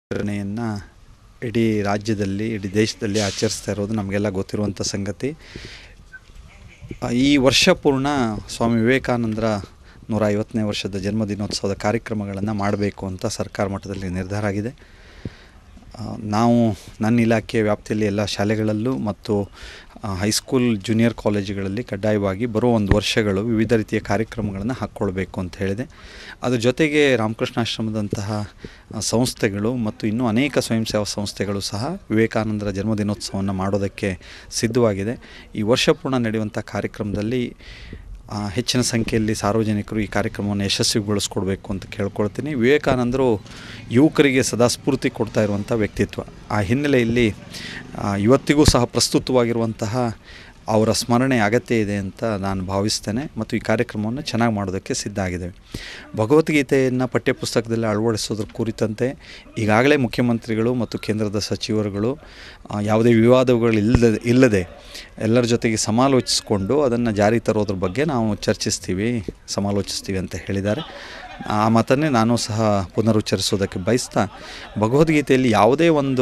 ದಿನಾಚರಣೆಯನ್ನು ಇಡೀ ರಾಜ್ಯದಲ್ಲಿ ಇಡೀ ದೇಶದಲ್ಲಿ ಆಚರಿಸ್ತಾ ಇರೋದು ನಮಗೆಲ್ಲ ಗೊತ್ತಿರುವಂಥ ಸಂಗತಿ ಆ, ಈ ವರ್ಷ ಪೂರ್ಣ ಸ್ವಾಮಿ ವಿವೇಕಾನಂದರ ನೂರ ಐವತ್ತನೇ ವರ್ಷದ ಜನ್ಮದಿನೋತ್ಸವದ ಕಾರ್ಯಕ್ರಮಗಳನ್ನು ಮಾಡಬೇಕು ಅಂತ ಸರ್ಕಾರ ಮಟ್ಟದಲ್ಲಿ ನಿರ್ಧಾರ ಆಗಿದೆ ಆ, ನಾವು ನನ್ನ ಇಲಾಖೆಯ ವ್ಯಾಪ್ತಿಯಲ್ಲಿ ಎಲ್ಲ ಶಾಲೆಗಳಲ್ಲೂ ಮತ್ತು ಆ, ಹೈಸ್ಕೂಲ್ ಜೂನಿಯರ್ ಕಾಲೇಜುಗಳಲ್ಲಿ ಕಡ್ಡಾಯವಾಗಿ ಬರೋ ಒಂದು ವರ್ಷಗಳು ವಿವಿಧ ರೀತಿಯ ಕಾರ್ಯಕ್ರಮಗಳನ್ನು ಹಾಕ್ಕೊಳ್ಬೇಕು ಅಂತ ಹೇಳಿದೆ ಅದ್ರ ಜೊತೆಗೆ ರಾಮಕೃಷ್ಣಾಶ್ರಮದಂತಹ ಆ, ಸಂಸ್ಥೆಗಳು ಮತ್ತು ಇನ್ನೂ ಅನೇಕ ಸ್ವಯಂ ಸೇವಾ ಸಂಸ್ಥೆಗಳು ಸಹ ವಿವೇಕಾನಂದರ ಜನ್ಮದಿನೋತ್ಸವವನ್ನು ಮಾಡೋದಕ್ಕೆ ಸಿದ್ಧವಾಗಿದೆ ಈ ವರ್ಷ ಪೂರ್ಣ ನಡೆಯುವಂಥ ಕಾರ್ಯಕ್ರಮದಲ್ಲಿ ಆ, ಹೆಚ್ಚಿನ ಸಂಖ್ಯೆಯಲ್ಲಿ ಸಾರ್ವಜನಿಕರು ಈ ಕಾರ್ಯಕ್ರಮವನ್ನು ಯಶಸ್ವಿಗೊಳಿಸ್ಕೊಡ್ಬೇಕು ಅಂತ ಕೇಳ್ಕೊಳ್ತೀನಿ ವಿವೇಕಾನಂದರು ಯುವಕರಿಗೆ ಸದಾ ಸ್ಫೂರ್ತಿ ಕೊಡ್ತಾ ಇರುವಂಥ ವ್ಯಕ್ತಿತ್ವ ಆ ಹಿನ್ನೆಲೆಯಲ್ಲಿ ಆ, ಇವತ್ತಿಗೂ ಸಹ ಪ್ರಸ್ತುತವಾಗಿರುವಂತಹ ಅವರ ಸ್ಮರಣೆ ಅಗತ್ಯ ಇದೆ ಅಂತ ನಾನು ಭಾವಿಸ್ತೇನೆ ಮತ್ತು ಈ ಕಾರ್ಯಕ್ರಮವನ್ನು ಚೆನ್ನಾಗಿ ಮಾಡೋದಕ್ಕೆ ಸಿದ್ಧ ಆಗಿದ್ದೇವೆ ಭಗವದ್ಗೀತೆಯನ್ನು ಪಠ್ಯಪುಸ್ತಕದಲ್ಲಿ ಅಳವಡಿಸೋದ್ರ ಕುರಿತಂತೆ ಈಗಾಗಲೇ ಮುಖ್ಯಮಂತ್ರಿಗಳು ಮತ್ತು ಕೇಂದ್ರದ ಸಚಿವರುಗಳು ಆ, ಯಾವುದೇ ವಿವಾದಗಳು ಇಲ್ಲದೆ ಇಲ್ಲದೆ ಎಲ್ಲರ ಜೊತೆಗೆ ಸಮಾಲೋಚಿಸಿಕೊಂಡು ಅದನ್ನು ಜಾರಿ ತರೋದ್ರ ಬಗ್ಗೆ ನಾವು ಚರ್ಚಿಸ್ತೀವಿ ಸಮಾಲೋಚಿಸ್ತೀವಿ ಅಂತ ಹೇಳಿದ್ದಾರೆ ಆ ಮಾತನ್ನೇ ನಾನು ಸಹ ಪುನರುಚ್ಚರಿಸೋದಕ್ಕೆ ಬಯಸ್ತಾ ಭಗವದ್ಗೀತೆಯಲ್ಲಿ ಯಾವುದೇ ಒಂದು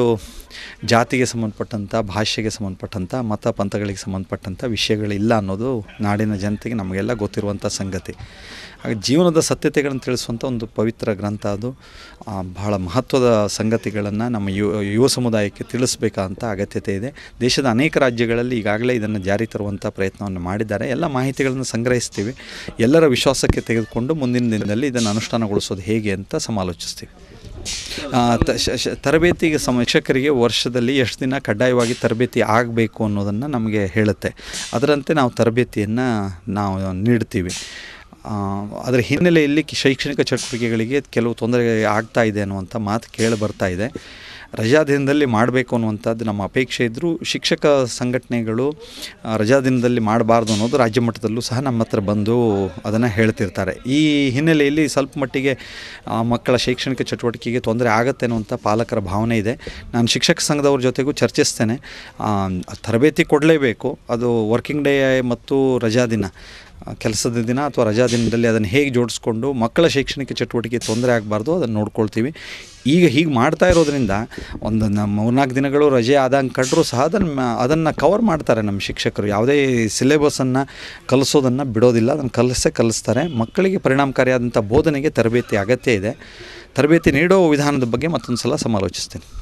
ಜಾತಿಗೆ ಸಂಬಂಧಪಟ್ಟಂಥ ಭಾಷೆಗೆ ಸಂಬಂಧಪಟ್ಟಂಥ ಮತ ಪಂಥಗಳಿಗೆ ಸಂಬಂಧಪಟ್ಟಂಥ ವಿಷಯಗಳಿಲ್ಲ ಅನ್ನೋದು ನಾಡಿನ ಜನತೆಗೆ ನಮಗೆಲ್ಲ ಗೊತ್ತಿರುವಂಥ ಸಂಗತಿ ಹಾಗೆ ಜೀವನದ ಸತ್ಯತೆಗಳನ್ನು ತಿಳಿಸುವಂಥ ಒಂದು ಪವಿತ್ರ ಗ್ರಂಥ ಅದು ಆ, ಬಹಳ ಮಹತ್ವದ ಸಂಗತಿಗಳನ್ನು ನಮ್ಮ ಯುವ ಯುವ ಸಮುದಾಯಕ್ಕೆ ತಿಳಿಸ್ಬೇಕಂತ ಅಗತ್ಯತೆ ಇದೆ ದೇಶದ ಅನೇಕ ರಾಜ್ಯಗಳಲ್ಲಿ ಈಗಾಗಲೇ ಇದನ್ನು ಜಾರಿ ತರುವಂಥ ಪ್ರಯತ್ನವನ್ನು ಮಾಡಿದ್ದಾರೆ ಎಲ್ಲ ಮಾಹಿತಿಗಳನ್ನು ಸಂಗ್ರಹಿಸ್ತೀವಿ ಎಲ್ಲರ ವಿಶ್ವಾಸಕ್ಕೆ ತೆಗೆದುಕೊಂಡು ಮುಂದಿನ ದಿನದಲ್ಲಿ ಇದನ್ನು ಅನುಷ್ಠಾನಗೊಳಿಸೋದು ಹೇಗೆ ಅಂತ ಸಮಾಲೋಚಿಸ್ತೀವಿ ಆ, ತ- ಶ- ಶ- ತರಬೇತಿಗೆ ಸಮ ಶಿಕ್ಷಕರಿಗೆ ವರ್ಷದಲ್ಲಿ ಎಷ್ಟು ದಿನ ಕಡ್ಡಾಯವಾಗಿ ತರಬೇತಿ ಆಗಬೇಕು ಅನ್ನೋದನ್ನು ನಮಗೆ ಹೇಳುತ್ತೆ ಅದರಂತೆ ನಾವು ತರಬೇತಿಯನ್ನು ನಾವು ನೀಡ್ತೀವಿ ಆ, ಅದರ ಹಿನ್ನೆಲೆಯಲ್ಲಿ ಕಿ- ಶೈಕ್ಷಣಿಕ ಚಟುವಟಿಕೆಗಳಿಗೆ ಕೆಲವು ತೊಂದರೆ ಆಗ್ತಾ ಇದೆ ಅನ್ನುವಂಥ ಮಾತು ಕೇಳಿ ಬರ್ತಾ ಇದೆ ರಜಾ ದಿನದಲ್ಲಿ ಮಾಡಬೇಕು ಅನ್ನುವಂಥದ್ದು ನಮ್ಮ ಅಪೇಕ್ಷೆ ಇದ್ದರೂ ಶಿಕ್ಷಕ ಸಂಘಟನೆಗಳು ಆ, ರಜಾ ದಿನದಲ್ಲಿ ಮಾಡಬಾರ್ದು ಅನ್ನೋದು ರಾಜ್ಯ ಮಟ್ಟದಲ್ಲೂ ಸಹ ನಮ್ಮ ಹತ್ರ ಬಂದು ಅದನ್ನು ಹೇಳ್ತಿರ್ತಾರೆ ಈ ಹಿನ್ನೆಲೆಯಲ್ಲಿ ಸ್ವಲ್ಪ ಮಟ್ಟಿಗೆ ಆ, ಮಕ್ಕಳ ಶೈಕ್ಷಣಿಕ ಚಟುವಟಿಕೆಗೆ ತೊಂದರೆ ಆಗುತ್ತೆ ಅನ್ನುವಂಥ ಪಾಲಕರ ಭಾವನೆ ಇದೆ ನಾನು ಶಿಕ್ಷಕ ಸಂಘದವ್ರ ಜೊತೆಗೂ ಚರ್ಚಿಸ್ತೇನೆ ಆ, ತರಬೇತಿ ಕೊಡಲೇಬೇಕು ಅದು ವರ್ಕಿಂಗ್ ಡೇ ಮತ್ತು ರಜಾ ದಿನ ಆ, ಕೆಲಸದ ದಿನ ಅಥವಾ ರಜಾ ದಿನದಲ್ಲಿ ಅದನ್ನು ಹೇಗೆ ಜೋಡಿಸ್ಕೊಂಡು ಮಕ್ಕಳ ಶೈಕ್ಷಣಿಕ ಚಟುವಟಿಕೆ ತೊಂದರೆ ಆಗಬಾರ್ದು ಅದನ್ನು ನೋಡ್ಕೊಳ್ತೀವಿ ಈಗ ಹೀಗೆ ಮಾಡ್ತಾ ಇರೋದ್ರಿಂದ ಒಂದು ನಮ್ಮ ಮೂರ್ನಾಲ್ಕು ದಿನಗಳು ರಜೆ ಆದಂಗೆ ಕಂಡ್ರೂ ಸಹ ಅದನ್ನು ಅದನ್ನು ಕವರ್ ಮಾಡ್ತಾರೆ ನಮ್ಮ ಶಿಕ್ಷಕರು ಯಾವುದೇ ಸಿಲೆಬಸನ್ನು ಕಲಿಸೋದನ್ನು ಬಿಡೋದಿಲ್ಲ ಅದನ್ನು ಕಲಿಸೇ ಕಲಿಸ್ತಾರೆ ಮಕ್ಕಳಿಗೆ ಪರಿಣಾಮಕಾರಿಯಾದಂಥ ಬೋಧನೆಗೆ ತರಬೇತಿ ಅಗತ್ಯ ಇದೆ ತರಬೇತಿ ನೀಡೋ ವಿಧಾನದ ಬಗ್ಗೆ ಮತ್ತೊಂದು ಸಲ ಸಮಾಲೋಚಿಸ್ತೇನೆ